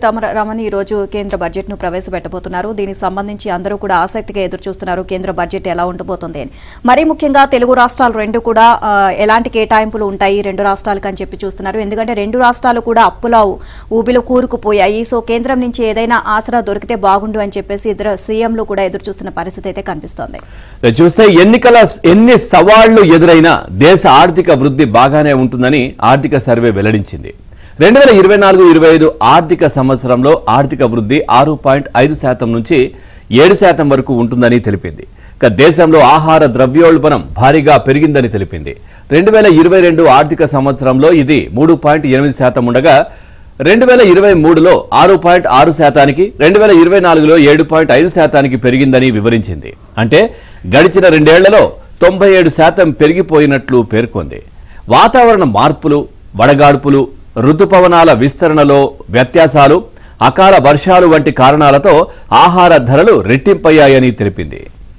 సీతారామన్ ఈ రోజు కేంద్ర బడ్జెట్ ను ప్రవేశపెట్టబోతున్నారు దీనికి సంబంధించి అందరూ కూడా ఆసక్తిగా ఎదురు చూస్తున్నారు కేంద్ర బడ్జెట్ ఎలా ఉండబోతుంది అని మరీ ముఖ్యంగా తెలుగు రాష్ట్రాలు రెండు కూడా ఆ, ఎలాంటి కేటాయింపులు ఉంటాయి రెండు రాష్ట్రాలకు అని చెప్పి చూస్తున్నారు ఎందుకంటే రెండు రాష్ట్రాలు కూడా అప్పుల ఊబిలో కూరుకుపోయాయి సో కేంద్రం నుంచి ఏదైనా ఆసరా దొరికితే బాగుండు అని చెప్పేసి ఇద్దరు సీఎంలు కూడా ఎదురు చూస్తున్న పరిస్థితి అయితే కనిపిస్తోంది రేపు చూస్తే ఎన్నికల ఎన్ని సవాళ్లు ఎదురైనా దేశ ఆర్థిక వృద్ధి బాగానే ఉంటుందని ఆర్థిక సర్వే వెల్లడించింది రెండు వేల ఇరవై నాలుగు ఇరవై ఐదు ఆర్థిక సంవత్సరంలో ఆర్థిక వృద్ధి ఆరు పాయింట్ ఐదు శాతం నుంచి ఏడు శాతం వరకు ఉంటుందని తెలిపింది ఇక దేశంలో ఆహార ద్రవ్యోల్బణం భారీగా పెరిగిందని తెలిపింది రెండు వేల ఇరవై రెండు ఆర్థిక సంవత్సరంలో ఇది మూడు పాయింట్ ఎనిమిది శాతం ఉండగా రెండు వేల ఇరవై మూడులో ఆరు పాయింట్ ఆరు శాతానికి రెండు వేల ఇరవై నాలుగులో ఏడు పాయింట్ ఐదు శాతానికి పెరిగిందని వివరించింది అంటే గడిచిన రెండేళ్లలో తొంభై ఏడు శాతం పెరిగిపోయినట్లు పేర్కొంది వాతావరణ మార్పులు వడగాడ్పులు ఋతుపవనాల విస్తరణలో వ్యత్యాసాలు అకాల వర్షాలు వంటి కారణాలతో ఆహార ధరలు రెట్టింపయ్యాయని తెలిపింది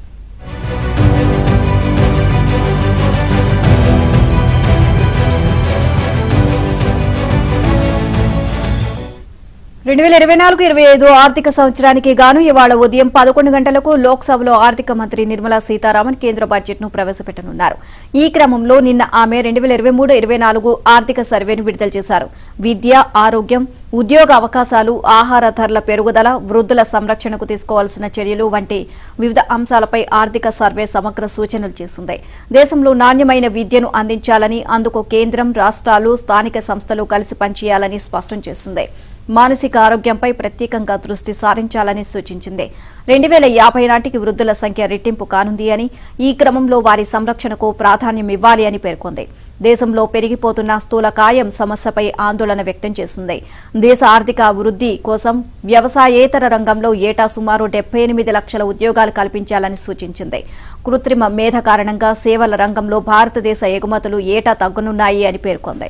రెండు వేల ఇరవై నాలుగు ఇరవై ఐదు ఆర్థిక సంవత్సరానికి గాను ఇవాళ ఉదయం పదకొండు గంటలకు లోక్సభలో ఆర్థిక మంత్రి నిర్మలా సీతారామన్ కేంద్ర బడ్జెట్ ను ప్రవేశపెట్టనున్నారు ఈ క్రమంలో నిన్న ఆమె రెండు వేల ఇరవై మూడు ఇరవై నాలుగు ఆర్థిక సర్వేను విడుదల చేశారు విద్య ఆరోగ్యం ఉద్యోగ అవకాశాలు ఆహార ధరల పెరుగుదల వృద్ధుల సంరక్షణకు తీసుకోవాల్సిన చర్యలు వంటి వివిధ అంశాలపై ఆర్థిక సర్వే సమగ్ర సూచనలు చేసింది దేశంలో నాణ్యమైన విద్యను అందించాలని అందుకు కేంద్రం రాష్ట్రాలు స్థానిక సంస్థలు కలిసి పనిచేయాలని స్పష్టం చేసింది మానసిక ఆరోగ్యంపై ప్రత్యేకంగా దృష్టి సారించాలని సూచించింది రెండు వేల యాభై నాటికి వృద్ధుల సంఖ్య రెట్టింపు కానుంది అని ఈ క్రమంలో వారి సంరక్షణకు ప్రాధాన్యం ఇవ్వాలి అని పేర్కొంది దేశంలో పెరిగిపోతున్న స్థూలకాయం సమస్యపై ఆందోళన వ్యక్తం చేసింది దేశ ఆర్థిక అభివృద్ధి కోసం వ్యవసాయేతర రంగంలో ఏటా సుమారు డెబ్బై ఎనిమిది లక్షల ఉద్యోగాలు కల్పించాలని సూచించింది కృత్రిమ మేధ కారణంగా సేవల రంగంలో భారతదేశ ఎగుమతులు ఏటా తగ్గనున్నాయి అని పేర్కొంది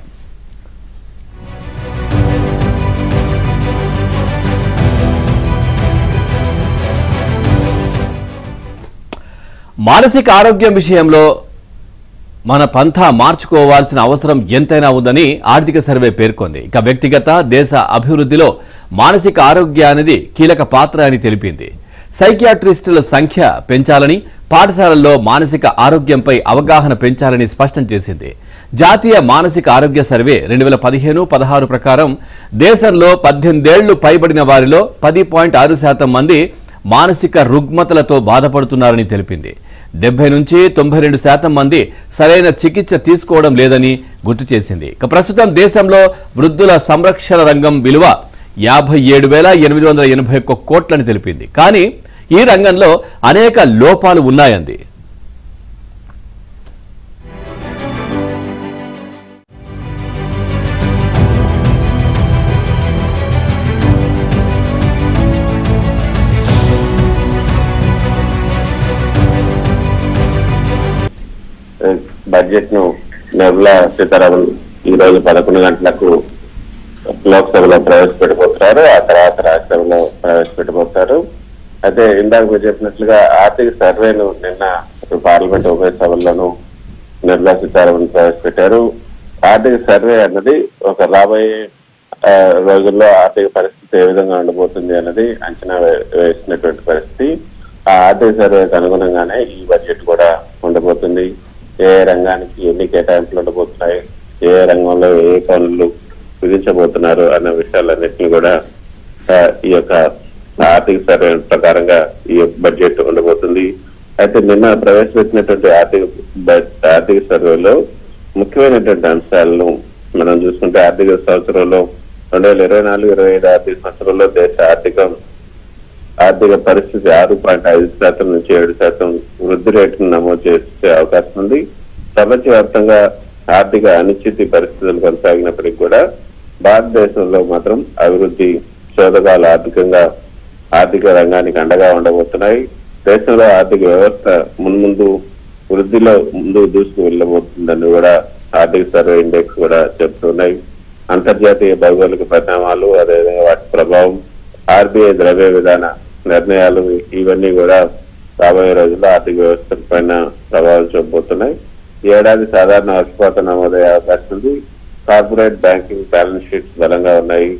మానసిక ఆరోగ్యం విషయంలో మన పంథా మార్చుకోవాల్సిన అవసరం ఎంతైనా ఉందని ఆర్థిక సర్వే పేర్కొంది ఇక వ్యక్తిగత దేశ అభివృద్ధిలో మానసిక ఆరోగ్యానికి కీలక పాత్ర అని తెలిపింది సైకియాట్రిస్టుల సంఖ్య పెంచాలని పాఠశాలల్లో మానసిక ఆరోగ్యంపై అవగాహన పెంచాలని స్పష్టం చేసింది జాతీయ మానసిక ఆరోగ్య సర్వే రెండు వేల పదిహేను పదహారు ప్రకారం దేశంలో పద్దెనిమిదేళ్లు పైబడిన వారిలో పది పాయింట్ ఆరు శాతం మంది మానసిక రుగ్మతలతో బాధపడుతున్నారని తెలిపింది డెబ్బై నుంచి తొంభై రెండు శాతం మంది సరైన చికిత్స తీసుకోవడం లేదని గుర్తు చేసింది ఇక ప్రస్తుతం దేశంలో వృద్ధుల సంరక్షణ రంగం విలువ యాభై ఏడు వేల ఎనిమిది వందల ఎనభై ఒక్క కోట్లని తెలిపింది కానీ ఈ రంగంలో అనేక లోపాలు ఉన్నాయంది బడ్జెట్ ను నిర్మలా సీతారామన్ ఈ రోజు పదకొండు గంటలకు లోక్సభలో ప్రవేశపెట్టబోతున్నారు ఆ తర్వాత రాజ్యసభలో ప్రవేశపెట్టబోతారు అయితే ఇందాక మీరు చెప్పినట్లుగా ఆర్థిక సర్వేను నిన్న పార్లమెంట్ ఉభయ సభల్లోనూ నిర్మలా సీతారామన్ ప్రవేశపెట్టారు ఆర్థిక సర్వే అన్నది ఒక రాబోయే ఆ, రోజుల్లో ఆర్థిక పరిస్థితి ఏ విధంగా ఉండబోతుంది అన్నది అంచనా వే- వేసినటువంటి పరిస్థితి ఆ ఆర్థిక సర్వేకి అనుగుణంగానే ఈ బడ్జెట్ కూడా ఉండబోతుంది ఏ రంగానికి ఎన్ని కేటాయింపులు ఉండబోతున్నాయి ఏ రంగంలో ఏ పనులు విధించబోతున్నారు అన్న విషయాలన్నింటినీ కూడా ఆ, ఈ యొక్క ఆర్థిక సర్వే ప్రకారంగా ఈ బడ్జెట్ ఉండబోతుంది అయితే నిన్న ప్రవేశపెట్టినటువంటి ఆర్థిక బ- ఆర్థిక సర్వేలో ముఖ్యమైనటువంటి అంశాలను మనం చూసుకుంటే ఆర్థిక సంవత్సరంలో రెండు వేల ఇరవై నాలుగు ఇరవై ఐదు ఆర్థిక సంవత్సరంలో దేశ ఆర్థిక ఆర్థిక పరిస్థితి ఆరు పాయింట్ ఐదు శాతం నుంచి ఏడు శాతం వృద్ధి రేటును నమోదు చేసే అవకాశం ఉంది ప్రపంచవ్యాప్తంగా ఆర్థిక అనిశ్చితి పరిస్థితులు కొనసాగినప్పటికీ కూడా భారతదేశంలో మాత్రం అభివృద్ధి చోదకాలు ఆర్థికంగా ఆర్థిక రంగానికి అండగా ఉండబోతున్నాయి దేశంలో ఆర్థిక వ్యవస్థ మున్ముందు వృద్ధిలో ముందు దూసుకు వెళ్ళబోతుందని కూడా ఆర్థిక సర్వే ఇండెక్స్ కూడా చెప్తున్నాయి అంతర్జాతీయ భౌగోళిక పరిణామాలు అదేవిధంగా వాటి ప్రభావం ఆర్బీఐ ద్రవ్య విధాన నిర్ణయాలు ఇవన్నీ కూడా రాబోయే రోజుల్లో ఆర్థిక వ్యవస్థ పైన ప్రభావం చూపబోతున్నాయి ఈ ఏడాది సాధారణ వర్షపాతం నమోదయ్యే అవకాశం ఉంది కార్పొరేట్ బ్యాంకింగ్ బ్యాలెన్స్ షీట్స్ బలంగా ఉన్నాయి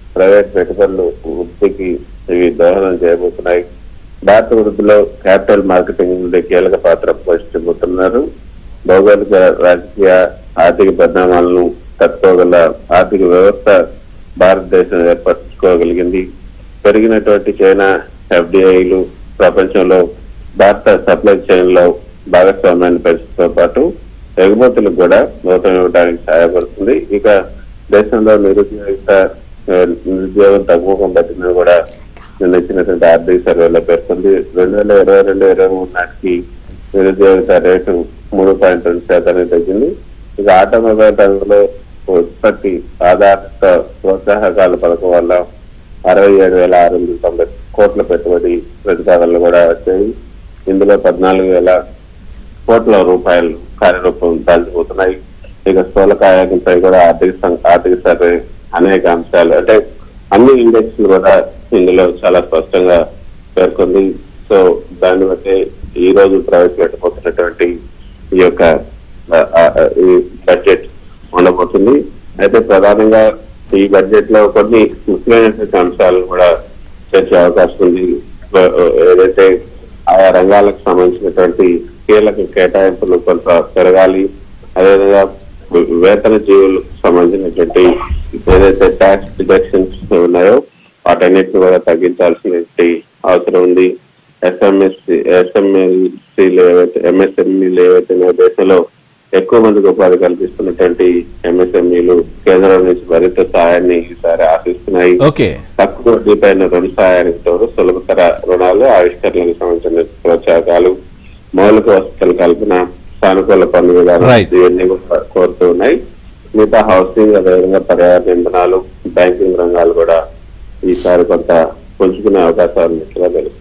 ప్రైవేట్ పెట్టుబడులు వృద్ధికి ఇవి దోహదం చేయబోతున్నాయి భారత వృద్ధిలో క్యాపిటల్ మార్కెటింగ్ నుండి కీలక పాత్ర పోషించబోతున్నారు భౌగోళిక రాజకీయ ఆర్థిక పరిణామాలను తట్టుకోగల ఆర్థిక వ్యవస్థ భారతదేశం ఏర్పరచుకోగలిగింది పెరిగినటువంటి చైనా ఎఫ్డిఐలు ప్రపంచంలో భారత సప్లై చైన్ లో భాగస్వామ్యాన్ని పెంచడంతో పాటు ఎగుమతులకు కూడా నూతన ఇవ్వడానికి సహాయపడుతుంది ఇక దేశంలో నిరుద్యోగిత ఆ, నిరుద్యోగం తగ్గుముఖం పట్టిందని కూడా నిన్న ఇచ్చినటువంటి ఆర్థిక సర్వేలో పేర్కొంది రెండు వేల ఇరవై రెండు ఇరవై మూడు నాటికి నిరుద్యోగిత రేటు మూడు పాయింట్ రెండు శాతానికి తగ్గింది ఇక ఆటోమొబైల్ రంగంలో ఉత్పత్తి ఆధారిత ప్రోత్సాహకాల పథకం వల్ల అరవై ఏడు వేల ఆరు వందల తొంభై కోట్ల పెట్టుబడి ప్రతిపాదనలు కూడా వచ్చాయి ఇందులో పద్నాలుగు వేల కోట్ల రూపాయలు కార్యరూపం దాల్చిపోతున్నాయి ఇక స్థూలకాయంపై కూడా ఆర్థిక సం- ఆర్థిక సర్వే అనేక అంశాలు అంటే అన్ని ఇండెక్స్ కూడా ఇందులో చాలా స్పష్టంగా పేర్కొంది సో దాన్ని బట్టి ఈ రోజు ప్రవేశపెట్టబోతున్నటువంటి ఈ యొక్క ఆ, ఆ, ఈ బడ్జెట్ ఉండబోతుంది అయితే ప్రధానంగా ఈ బడ్జెట్ లో కొన్ని ముఖ్యమైనటువంటి అంశాలను కూడా చర్చే అవకాశం ఉంది ఆ, ఏదైతే ఆయా రంగాలకు సంబంధించినటువంటి కీలక కేటాయింపులు కొంత పెరగాలి అదేవిధంగా వేతన జీవులకు సంబంధించినటువంటి ఏదైతే ట్యాక్స్ డిడక్షన్స్ ఉన్నాయో వాటన్నిటిని కూడా తగ్గించాల్సినటువంటి అవసరం ఉంది ఎస్ఎంఎస్సి ఎస్ఎంఎస్సీలు ఏవైతే ఎంఎస్ఎంఈలు ఏవైతే ఉన్నాయో దేశంలో ఎక్కువ మందికి ఉపాధి కల్పిస్తున్నటువంటి ఎంఎస్ఎంఈలు కేంద్రం నుంచి మరింత సహాయాన్ని ఈసారి ఆశిస్తున్నాయి ఓకే తక్కువ వడ్డీ పైన రుణ సహాయానికి తోడు సులభతర రుణాలు ఆవిష్కరణలకు సంబంధించిన ప్రోత్సాహకాలు మౌలిక వసతుల కల్పన సానుకూల పన్ను Right. విధానం ఇవన్నీ కూడా కోరుతూ ఉన్నాయి మిగతా హౌసింగ్ అదేవిధంగా పర్యావరణ ఇంధనాలు బ్యాంకింగ్ రంగాలు కూడా ఈసారి కొంత పుంజుకునే అవకాశాలు ఉన్నట్లుగా తెలుస్తుంది